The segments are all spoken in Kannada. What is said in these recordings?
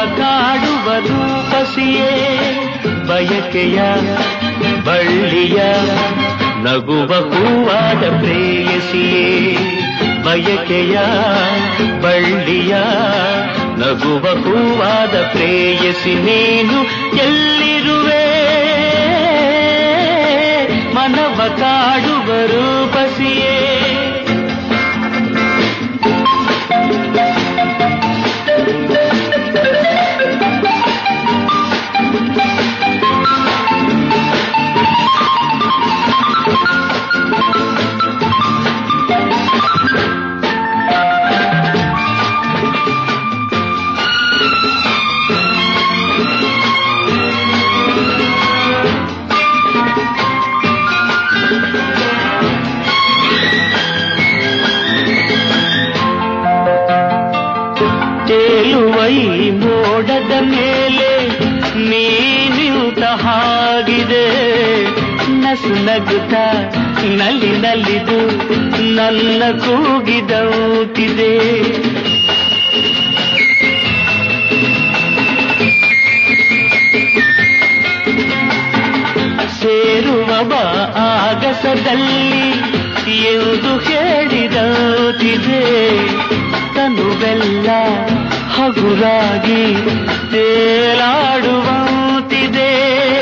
ಕಾಡುವ ರೂಪಸಿಯೇ ಬಯಕೆಯ ಬಳ್ಳಿಯ ನಗುವ ಹೂವಾದ ಪ್ರೇಯಸಿಯೇ ಬಯಕೆಯ ಬಳ್ಳಿಯ ನಗುವ ಹೂವಾದ ಪ್ರೇಯಸಿ ನೀನು ಎಲ್ಲಿರುವೆ ಮನವ ಕಾಡುವ ರೂಪಸಿಯೇ ತೇಲುವ ಈ ಮೋಡದ ಮೇಲೆ ನೀನಿಂತ ಹಾಗಿದೆ ನಸು ನಗುತ್ತ ನಲ್ಲಿ ನಲ್ಲಿದು ನನ್ನ ಕೂಗಿದೌತಿದೆ ಸೇರುವ ಬಾ ಆಗಸದಲ್ಲಿ ಎಂದು ಹೇಳಿದೌತಿದೆ ತನುವೆಲ್ಲ ಹಗುರಾಗಿ ತೇಲಾಡುವಂತಿದೆ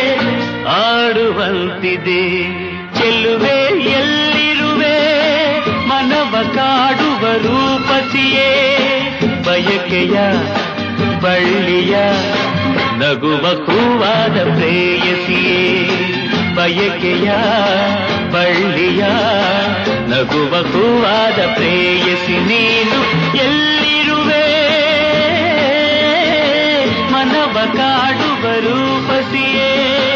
ಆಡುವಂತಿದೆ ಚೆಲ್ಲುವೆ ಎಲ್ಲಿರುವೆ ಮನವ ಕಾಡುವ ರೂಪಸಿಯೇ ಬಯಕೆಯ ಬಳ್ಳಿಯ ನಗುವ ಹೂವಾದ ಪ್ರೇಯಸಿಯೇ ಬಯಕೆಯ ಬಳ್ಳಿಯ ನಗುವ ಹೂವಾದ ಪ್ರೇಯಸಿ ನೀನು ಎಲ್ಲಿರುವೆ ಮನವ ಕಾಡುವ ರೂಪಸಿಯೇ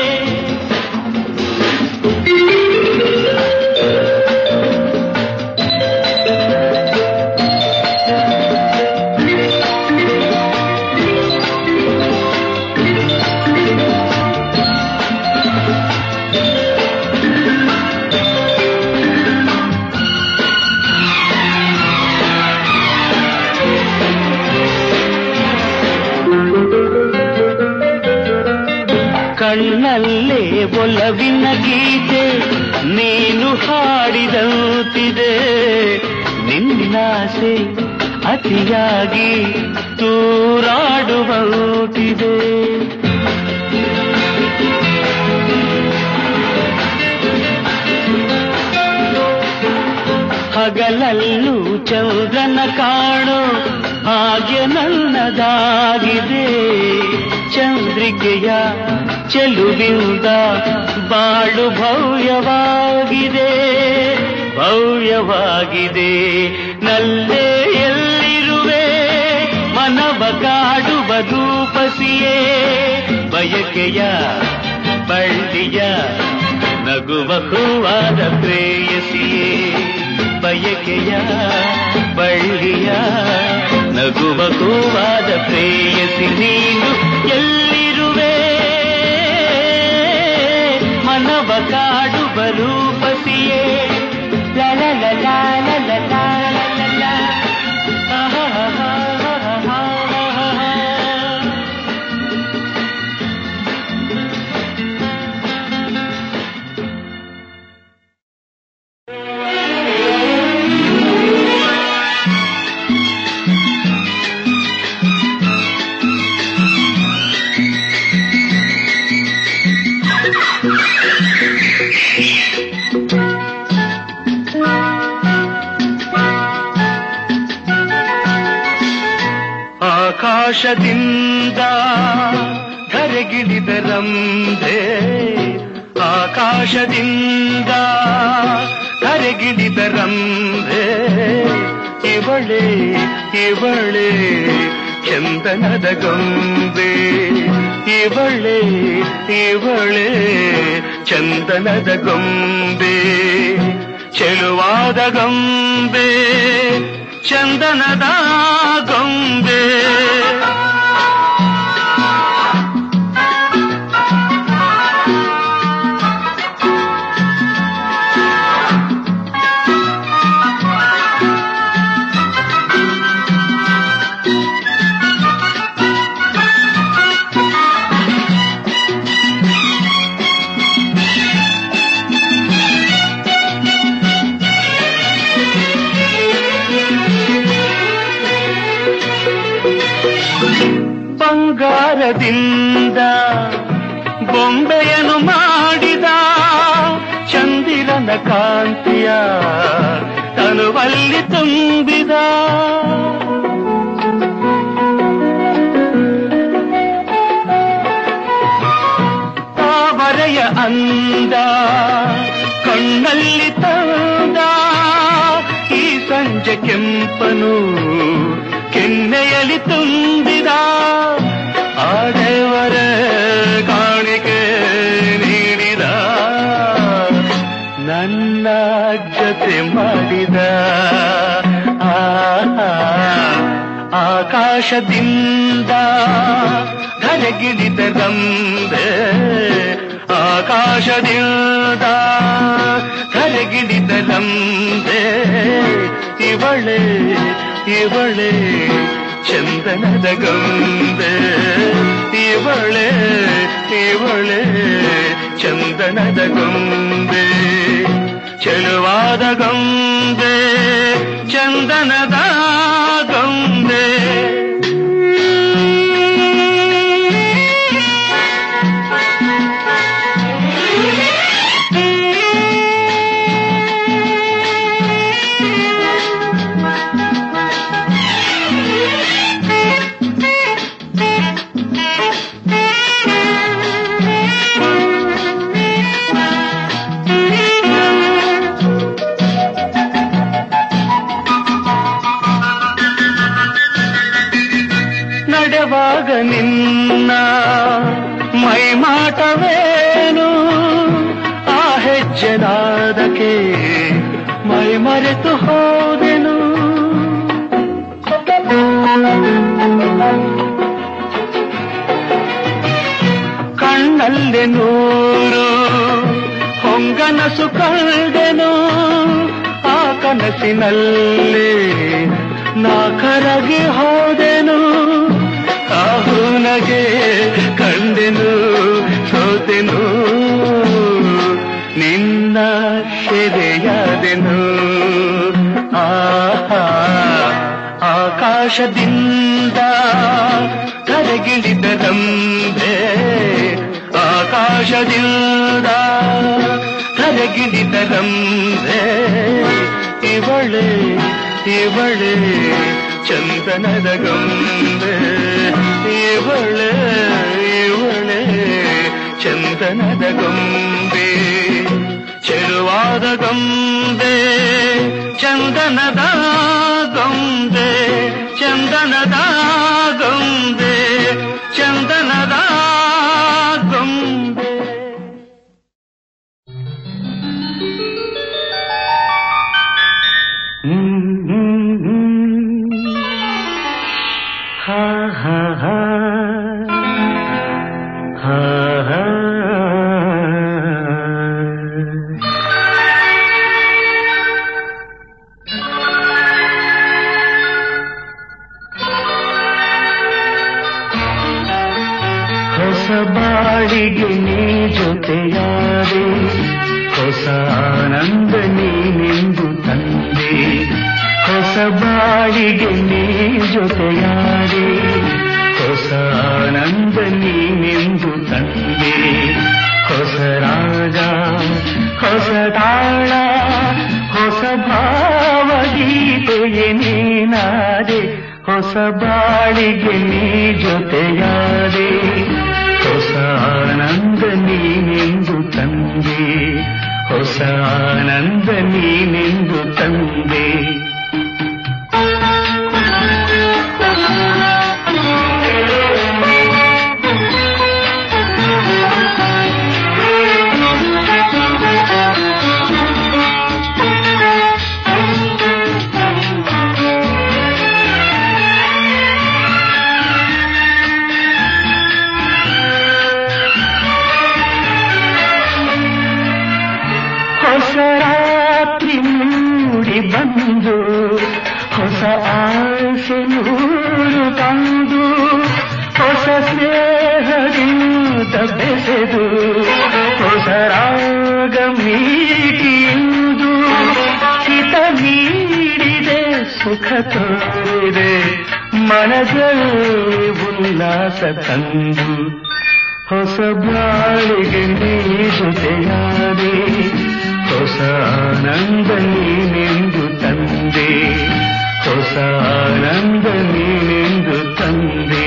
ಕಣ್ಣಲ್ಲೇ ಒಲವಿನ ಗೀತೆ ನೀನು ಹಾಡಿದಂತಿದೆ ನಿನ್ನಾಸೆ ಅತಿಯಾಗಿ ತೂರಾಡುವಂತಿದೆ ಹಗಲಲ್ಲೂ ಚಂದ್ರನ ಕಾಣೋ ಹಾಗೆ ನನ್ನದಾಗಿದೆ ಚಂದ್ರಿಕೆಯ ಚೆಲುವಿಂದ ಬಾಳು ಭವ್ಯವಾಗಿದೆ ಭವ್ಯವಾಗಿದೆ ನಲ್ಲೇ ಎಲ್ಲಿರುವೆ ಮನವ ಕಾಡುವ ರೂಪಸಿಯೇ ಬಯಕೆಯ ಬಳ್ಳಿಯ ನಗುವ ಹೂವಾದ ಪ್ರೇಯಸಿಯೇ ಬಯಕೆಯ ಬಳ್ಳಿಯ ನಗುವ ಹೂವಾದ ಪ್ರೇಯಸಿ ನೀನು ಎಲ್ಲಿರುವೆ ಮನವ ಕಾಡುವ ರೂಪಸಿಯೇ ಲ ಲ ಲ ಲ ಲ ಲ ಲ ಲ ಲ ಲ. ಆಹಾ, ಆಹಾ, ಆಹಾ, ಆಹಾ. ಆಕಾಶದಿಂದ ಧರೆಗಿಳಿದ ರಂಭೆ ಆಕಾಶದಿಂದ ಧರೆಗಿಳಿದ ರಂಭೆ ಇವಳೆ ಇವಳೆ ಚಂದನದ ಗೊಂಬೆ ಇವಳೆ ಇವಳೆ ಚಂದನದ ಗೊಂಬೆ ಚೆಲುವಾದ ಗೊಂಬೆ ಚಂದನದ ಗೊಂಬೆ ಬಂಗಾರದಿಂದ ಬೊಂಬೆಯನ್ನು ಮಾಡಿದ ಚಂದಿರನ ಕಾಂತಿಯ ತನುವಲ್ಲಿ ತುಂಬಿದ ತಾವರೆಯ ಅಂದ ಕಣ್ಣಲ್ಲಿ ತಂದ ಈ ಸಂಜೆ ಕೆಂಪನು ಕೆನ್ನೆಯಲ್ಲಿ ತುಂಬಿದ ಆಡೆವರ ಕಾಣಿಕೆ ನೀಡಿದ ನನ್ನ ಜೊತೆ ಮಾಡಿದ ಆಹಾ, ಆಕಾಶದಿಂದ ಧರೆಗಿಳಿದ ರಂಬೆ ಆಕಾಶದಿಂದ ಧರೆಗಿಳಿದ ರಂಬೆ ಇವಳೆ ಇವಳೆ ಚಂದನದ ಗೊಂಬೆ ಇವಳೆ ಇವಳೆ ಚಂದನದ ಗೊಂಬೆ ಚೆಲುವಾದ ಗೊಂಬೆ ಚಂದನದ ಗೊಂಬೆ ನಡೆವಾಗ ನಿನ್ನ ಮೈಮಾಟವೇನು ಆ ಹೆಜ್ಜೆನಾದಕ್ಕೆ ಮೈ ಮರೆತು ಹೋದೆನು ಕಣ್ಣಲ್ಲಿ ನೂರು ಹೊಂಗನಸು ಕಳೆದೆನು ಆ ಕನಸಿನಲ್ಲಿ ನಾ ಕರಗಿ ಹೋದೆನು ಕಾಹುನಗೆ ಕಂಡೆನು ಸೋತೆನು ನಿನ್ನ ಸೆರೆಯಾದೆನು ಆಹಾ ಆಕಾಶದಿಂದ ಕರಗಿಳಿದ ರಂಬೆ ಆಕಾಶದಿಂದ ಕರಗಿಳಿದ ರಂಬೆ ಇವಳೆ ಇವಳೆ ಚಂದನದ ಗೊಂಬೆ ಇವಳೆ ಇವಳೆ ಚಂದನದ ಗೊಂಬೆ ಚೆಲುವಾದ ಗೊಂಬೆ ಚಂದನದ ಗೊಂಬೆ ಚಂದನದ ಗೊಂಬೆ ಚಂದನದ ಗೊಂಬೆ ಹ್ಮ್ ಹ್ಮ್ ಹ್ಮ್. ಹಾ ಹಾ ಹಾ ಹಾ ಹಾ ಹೊಸ ಬಾಳಿಗೆ ನೀ ಜೊತೆಯಾದೆ ಹೊಸ ಆನಂದ ನೀನೆಂದು ತಂದೆ ಹೊಸ ಬಾಳಿಗೆ ನೀ ಜೊತೆಯಾದೆ ಹೊಸ ಆನಂದ ನೀನೆಂದು ತಂದೆ ಹೊಸ ರಾಗ ಹೊಸ ತಾಳ ಹೊಸ ಭಾವಗೀತೆಯೇ ನೀನಾದೆ ಹೊಸ ಬಾಳಿಗೆ ನೀ ಜೊತೆಯಾದೆ ಹೊಸ ಆನಂದ ನೀನೆಂದು ತಂದೆ ಹೊಸ ಆನಂದ ನೀನೆಂದು ತಂದೆ ಹೊಸ ರಾತ್ರಿ ಮೂಡಿ ಬಂದು ಹೊಸ ಆಸೆ ನೂರು ತಂದು ಹೊಸ ಸ್ನೇಹದಿಂದ ಬೆಸೆದು ಹೊಸ ರಾಗ ಮೀಟಿಯುವುದು ಹಿತ ನೀಡಿದೆ ಸುಖ ತೋರಿದೆ ಮನದಲ್ಲಿ ಉಲ್ಲಾಸ ತಂದು ಹೊಸ ಬಾಳಿಗೆ ನೀ ಜೊತೆಯಾದೆ ಹೊಸ ಆನಂದ ನೀನೆಂದು ತಂದೆ ಹೊಸ ಆನಂದ ನೀನೆಂದು ತಂದೆ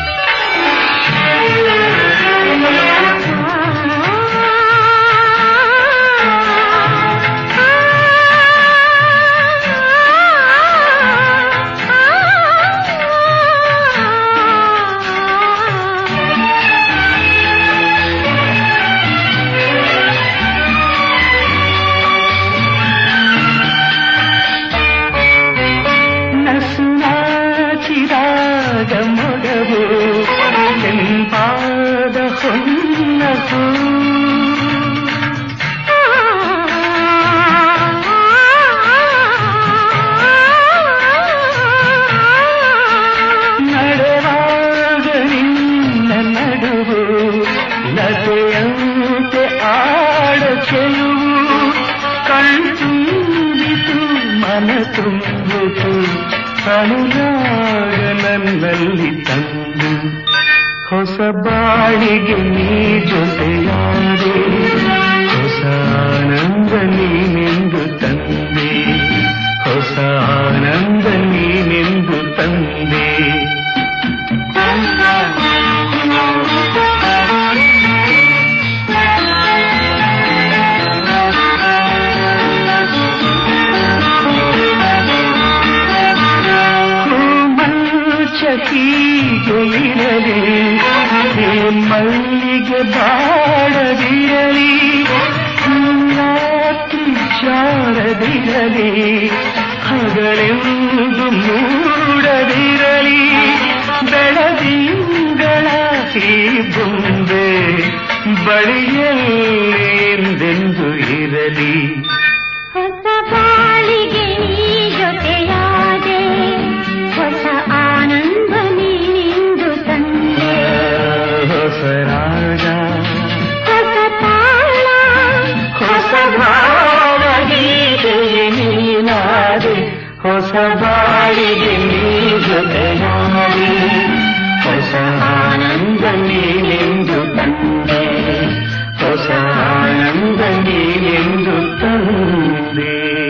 ನಸುನಾಚಿರಾಗ ಮೊಡವು ಕೆಂಪಾದ ಹೊನ್ನಸು ನಡೆವಾಗ ನಿನ್ನ ನಡುವು ಲತೆಯಂತೆ ಆಡ ಚೆಲುವು ಕಣ್ತುಂಬಿತು ಮನ ತುಂಬಿತು ಅನುರಾಗ ನನ್ನಲ್ಲಿ ತಂದು ಹೊಸ ಬಾಳಿಗೆ ನೀ ಜೊತೆಯಾದೆ ಹೊಸ ಆನಂದ ನೀನೆಂದು ತಂದೆ ಹೊಸ ಆನಂದ ನೀನೆಂದು ತಂದೆ ಹೀಗೆ ಇರಲಿ ಹೇ ಮಲ್ಲಿಗೆ ಬಾಡದಿರಲಿ ರಾತ್ರಿ ಜಾರದಿರಲಿ ಹಗಳೆಂದು ಮೂಡದಿರಲಿ ಬೆಳದಿಂಗಳ ಈ ಬೊಂಬೆ ಬಳಿಯಲ್ಲೆಂದೆಂದು ಇರಲಿ ಹೊಸ ಬಾಳಿಗೆ ನೀ ಜೊತೆಯಾದೆ ಹೊಸ ಆನಂದ ನೀನಿಂದು ತಂದೆ ಹೊಸ ರಾಗ ಹೊಸ ತಾಳ ಹೊಸ ಭಾವ ಗೀತೆಗೆ ನೀನಾದೆ ಹೊಸ ಬಾಳಿಗೆ ನೀ ಜೊತೆಯಾದೆ ಹೊಸ ಆನಂದ ನೀನೆಂದು ತಂದೆ ಹೊಸ ಆನಂದ ನೀನೆಂದು ತಂದೆ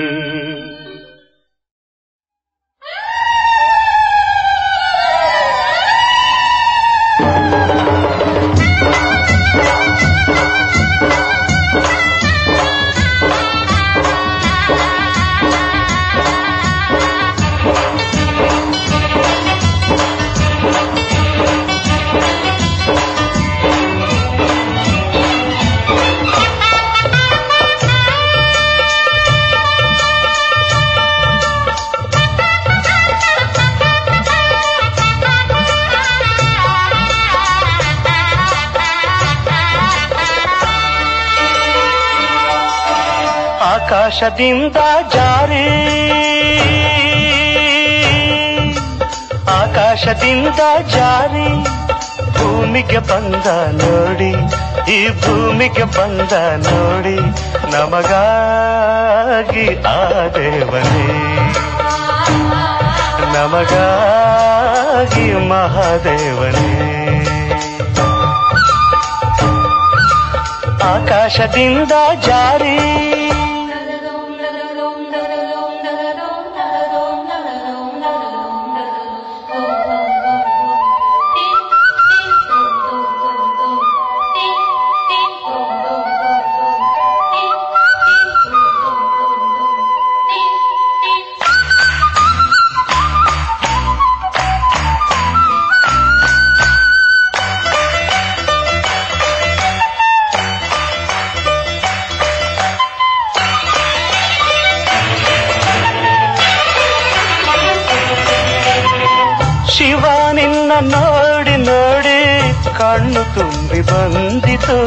ಆಕಾಶದಿಂದ ಜಾರಿ ಆಕಾಶದಿಂದ ಜಾರಿ ಭೂಮಿಗೆ ಬಂದ ನೋಡಿ ಈ ಭೂಮಿಗೆ ಬಂದ ನೋಡಿ ನಮಗಾಗಿ ಆ ದೇವನೇ ನಮಗಾಗಿ ಮಹಾದೇವನೇ ಆಕಾಶದಿಂದ ಜಾರಿ ಶಿವ ನಿನ್ನ ನೋಡಿ ನೋಡಿ ಕಣ್ಣು ತುಂಬಿ ಬಂದಿತು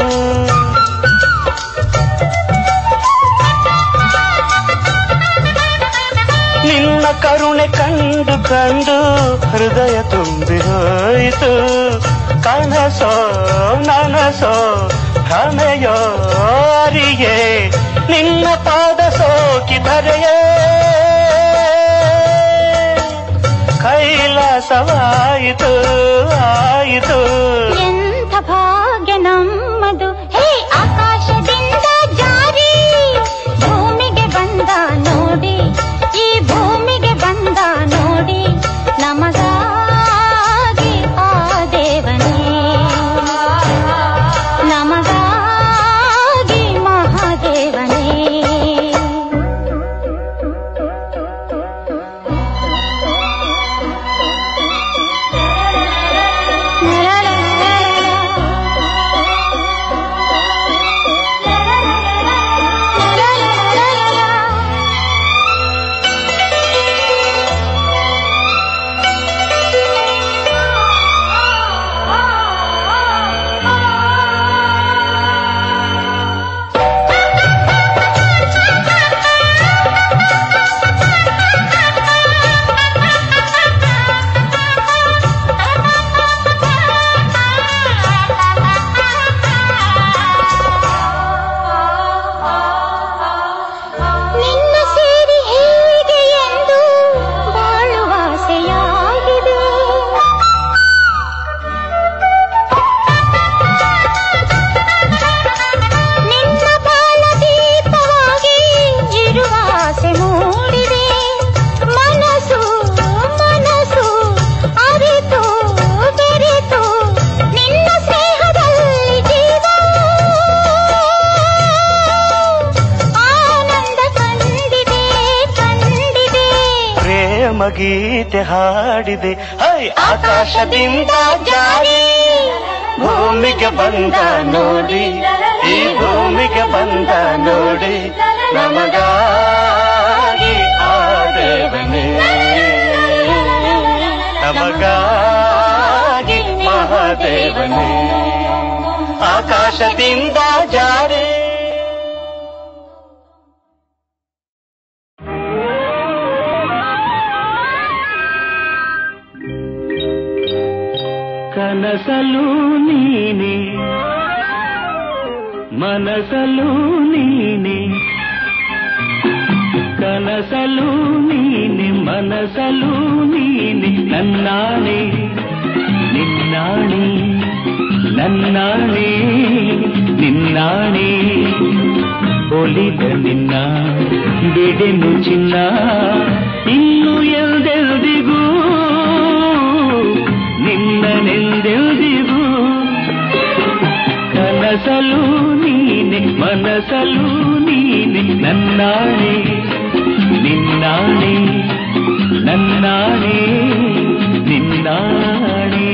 ನಿನ್ನ ಕರುಣೆ ಕಂಡು ಕಂಡು ಹೃದಯ ತುಂಬಿ ಹೋಯಿತು ಕನಸೋ ನನಸೋ ಭ್ರಮೆಯೋ ಅರಿಯೇ ನಿನ್ನ ಪಾದ ಸೋಕಿದರೆಯೇ ವಿಕಾಸವಾಯಿತು ಆಯಿತು ಎಂಥ ಭಾಗ್ಯ ನಮ್ಮದು ಹೇ ಆಕಾಶದಿಂದ ಜಾರಿ ಭೂಮಿಗೆ ಬಂದ ನೋಡಿ ಈ ಭೂಮಿಗೆ ಬಂದ ನೋಡಿ ನಮಗಾಗಿ ಆ ದೇವನೇ ನಮಗಾಗಿ ಮಹಾದೇವನೇ ನಿನ್ನ ಸೇರಿ ಹೇಗೆ ಎಂದು ಬಾಳುವ ಆಸೆಯಾಗಿದೆ ನಿನ್ನ ಬಾಳ ದೀಪವಾಗಿ ಇರುವ ಆಸೆ ಮೂಡಿದೆ ಮನಸ್ಸು ಮನಸ್ಸು ಅರಿತು ಬೆರೆತು ನಿನ್ನ ಸ್ನೇಹದಲ್ಲಿ ಜೀವ ಆನಂದ ಕಂಡಿದೆ ಕಂಡಿದೆ ಪ್ರೇಮ ಗೀತೆ ಹಾಡಿದೆ ಹೈ ಆಕಾಶದಿಂದ ಜಾರಿ ಭೂಮಿಗೆ ಬಂದ ನೋಡಿ ಈ ಭೂಮಿಗೆ ಬಂದ ನೋಡಿ ನಮಗಾಗಿ ಆ ದೇವನೇ ನಮಗಾಗಿ ಮಹಾದೇವನೇ ಆಕಾಶದಿಂದ ಜಾರಿ ಕನಸಲು ನೀನೆ ಮನಸಲು ನೀನೆ ಕನಸಲು ನೀನೆ ಮನಸಲು ನೀನೆ ನನ್ನಾಣೆ ನಿನ್ನಾಣೆ ನನ್ನಾಣೆ ನಿನ್ನಾಣೆ ಒಲಿದ ನಿನ್ನ ಬಿಡೆನು ಚಿನ್ನ ಇನ್ನು ಎಲ್ದೆಲ್ದಿಗೂ ನಿನ್ನನೆಂದೆಲ್ದಿಗೂ ಕನಸಲು ನೀನೆ ಮನಸಲು ನೀನೆ ನನ್ನಾಣೆ ನಿನ್ನಾಣೆ ನನ್ನಾಣೆ ನಿನ್ನಾಣೆ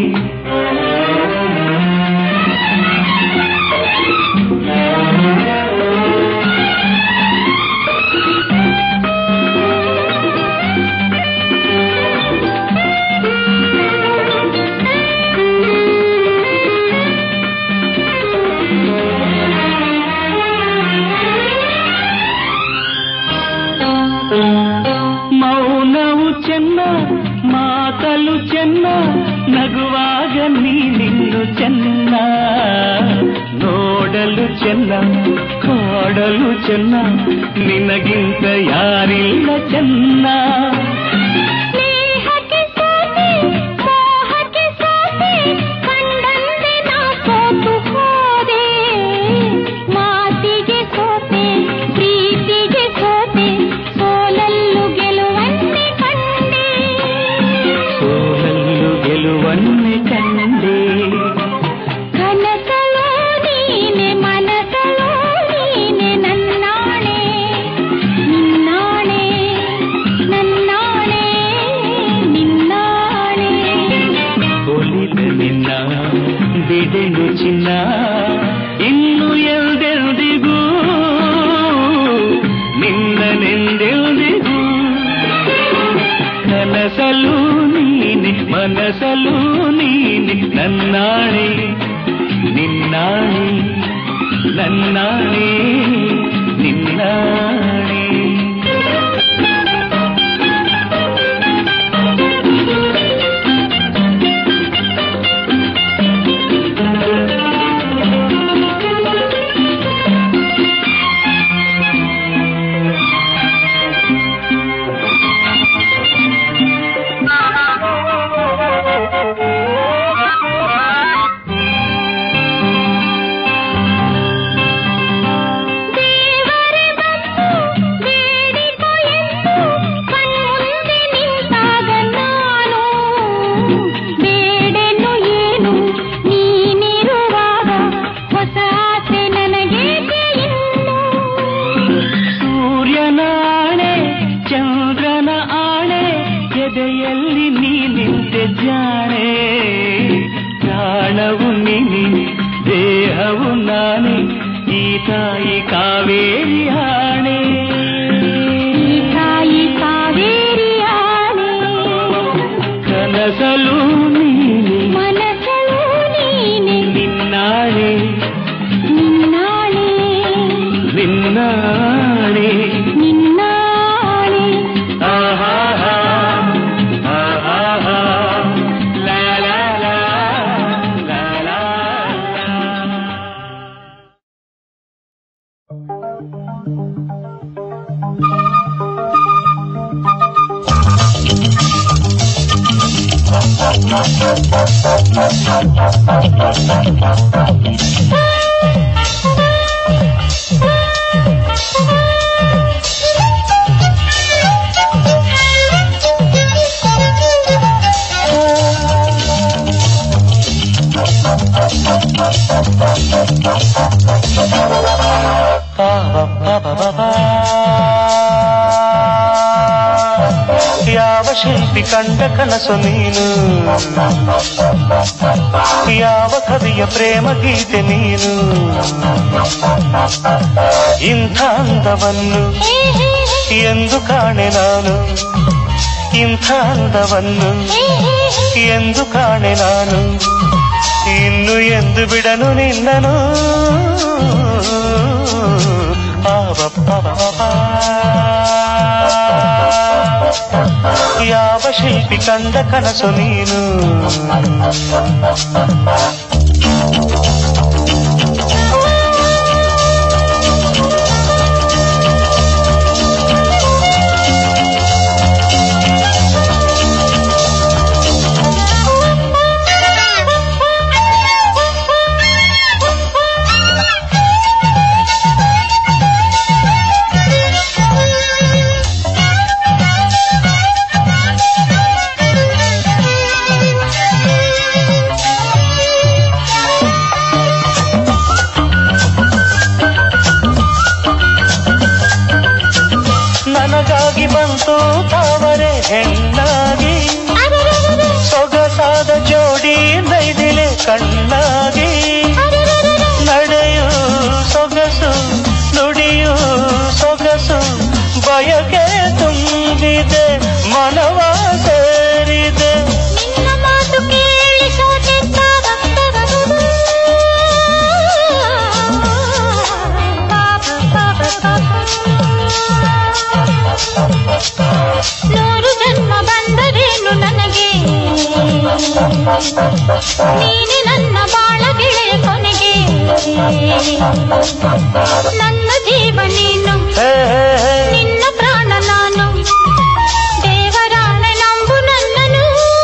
ಮೌನವು ಚೆನ್ನ ಮಾತಲು ಚೆನ್ನ ನಗುವಾಗ ನೀನಿನ್ನು ಚೆನ್ನ ನೋಡಲು ಚೆನ್ನ ಕಾಡಲು ಚೆನ್ನ ನಿನಗಿಂತ ಯಾರಿಲ್ಲ ಚೆನ್ನ ಸ್ನೇಹಕ್ಕೆ ಸೋತೆ ಮೋಹಕ್ಕೆ ಸೋತೆ ಕಂಡಂತೆ ನಾ ಸೋತು ಹೋದೆ ಮಾತಿಗೆ ಸೋತೆ ಪ್ರೀತಿಗೆ ಸೋತೆ ಸೋಲಲ್ಲು ಗೆಲುವನ್ನೇ ಕಂಡೆ ಸೋಲಲ್ಲು ಗೆಲುವನ್ನೇ ಕಂಡೆ ಕನಸಲೋ ನೀನೆ ಮನಸಲೋ ನೀನೆ ನನ್ನಾಣೆ ನಿನ್ನಾಣೆ ನನ್ನಾಣೆ ನಿನ್ನಾಣೆ ಒಲಿದ ನಿನ್ನ ಬಿಡೆನು ಚಿನ್ನ ಇನ್ನು ಎಲ್ದೆಲ್ದಿಗೂ ನಿನ್ನನೆಂದೆಲ್ದಿಗೂ ಕನಸಲು ನೀನೆ ಮನಸಲು ನೀನೆ ನನ್ನಾಣೆ ನಿನ್ನಾಣೆ ನನ್ನಾಣೆ ನಿನ್ನಾಣೆ ಆ ಎದೆಯಲ್ಲಿ ನೀ ನಿಂತೆ ಜಾಣೆ ಪ್ರಾಣವು ನೀನೆ ದೇಹವು ನಾನೇ ಈ ತಾಯಿ ಕಾವೇರಿ ಆಣೆ ಈ ತಾಯಿ ಕಾವೇರಿ ಆಣೆ ಕನಸಲು ನೀನೆ ಮನಸಲು ನೀನೆ ನಿನ್ನಾಣೆ ನಿನ್ನಾಣೆ ನಿನ್ನಾಣೆ ನಿನ್ನಾಣೆ ಆಹಾಹಾ, ಆಹಾಹಾ, ಲಾ ಲಾ ಲಾ, ಲಾ ಲಾ ಲಾ. ಯಾವ ಶಿಲ್ಪಿ ಕಂಡ ಕನಸು ನೀನು ಯಾವ ಕವಿಯ ಪ್ರೇಮ ಗೀತೆ ನೀನು ಇಂಥ ಅಂದವನ್ನು ಹೇ ಹೇ ಹೇ ಎಂದು ಕಾಣೆ ನಾನು ಇಂಥ ಅಂದವನ್ನು ಹೇ ಹೇ ಹೇ ಎಂದು ಕಾಣೆ ನಾನು ಇನ್ನು ಎಂದು ಬಿಡನು ನಿನ್ನನು ಪಾವಪ್ಪವಪ್ಪ. ಯಾವ ಶಿಲ್ಪಿ ಕಂಡ ಕನಸು ನೀನು ನನಗಾಗಿ ಬಂತು ತಾವರೆ ಹೆಣ್ಣಾಗಿ ಅರೆರೆರೆರೆ, ಸೊಗಸಾದ ಜೋಡಿ ನೈದಿಲೆ ಕಣ್ಣಾಗಿ ಅರೆರೆರೆರೆ, ನಡೆಯು ಸೊಗಸು ನುಡಿಯು ಸೊಗಸು ಬಯಕೆ ತುಂಬಿದೆ ಮನವ ಸೇರಿದೆ ನಿನ್ನ ಮಾತು ಕೇಳಿ ಸೋತೆದ್ದ ಭಕ್ತರದು. ಪಾಪ, ಪಾಪ, ಪಾಪ. ನೂರು ಜನ್ಮ ಬಂದರೇನು ನನಗೆ ನೀನೆ ನನ್ನ ಬಾಳ ಗೆಳೆಯ ಕೊನೆಗೆ ನನ್ನ ಜೀವ ನೀನು ಹೇ ಹೇ ಹೇ ನಿನ್ನ ಪ್ರಾಣ ನಾನು ದೇವರಾಣೆ ನಂಬು ನನ್ನನು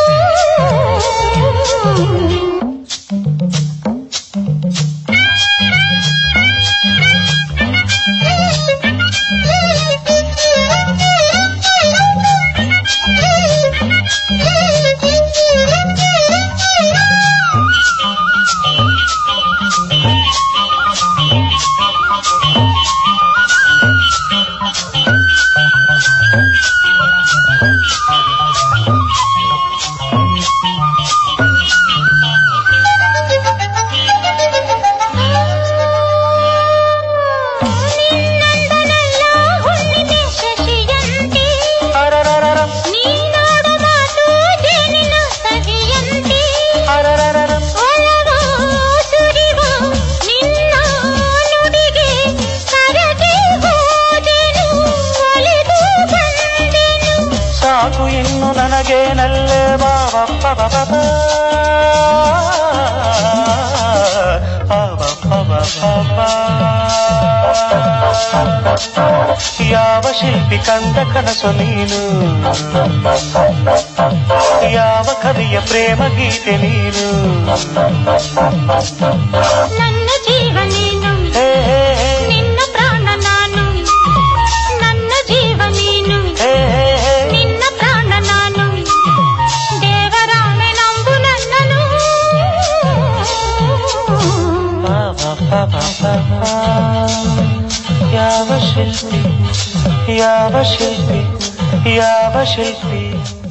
ನಿನ್ನಂದನೆಲ್ಲ ಹುಣ್ಣಿಮೆ ಶಶಿಯಂತೆ ಅರರರರ, ನೀನಾಡು ಮಾತು ಜೇನಿನ ಸವಿಯಂತೆ ಅರರರರ. ಒಲವೋ ಸುರಿವೋ ನಿನ್ನ ನುಡಿಗೆ ಕರಗಿ ಹೋದೆನು ಒಲಿದು ಬಂದೆನು ಸಾಕು ಇನ್ನು ನನಗೇನಲ್ಲೇ ಬಾಬಪ್ಪ ಬಬಬ. ಬಾಬಪ್ಪ ಬಬಬ. ಯಾವ ಶಿಲ್ಪಿ ಕಂಡ ಕನಸು ನೀನು ಯಾವ ಕವಿಯ ಪ್ರೇಮ ಗೀತೆ ನೀನು ನನ್ನ ಜೀವ ನೀನು ಹೇ ಹೇ ಹೇ ನಿನ್ನ ಪ್ರಾಣ ನಾನು ನನ್ನ ಜೀವ ನೀನು ಹೇ ಹೇ ಹೇ ನಿನ್ನ ಪ್ರಾಣ ನಾನು ದೇವರಾಣೆ ನಂಬು ನನ್ನನು ಯಾವ ಶಿಲ್ಪಿ ಯಾವ ಶಿಲ್ಪಿ ಯಾವ ಶಿಲ್ಪಿ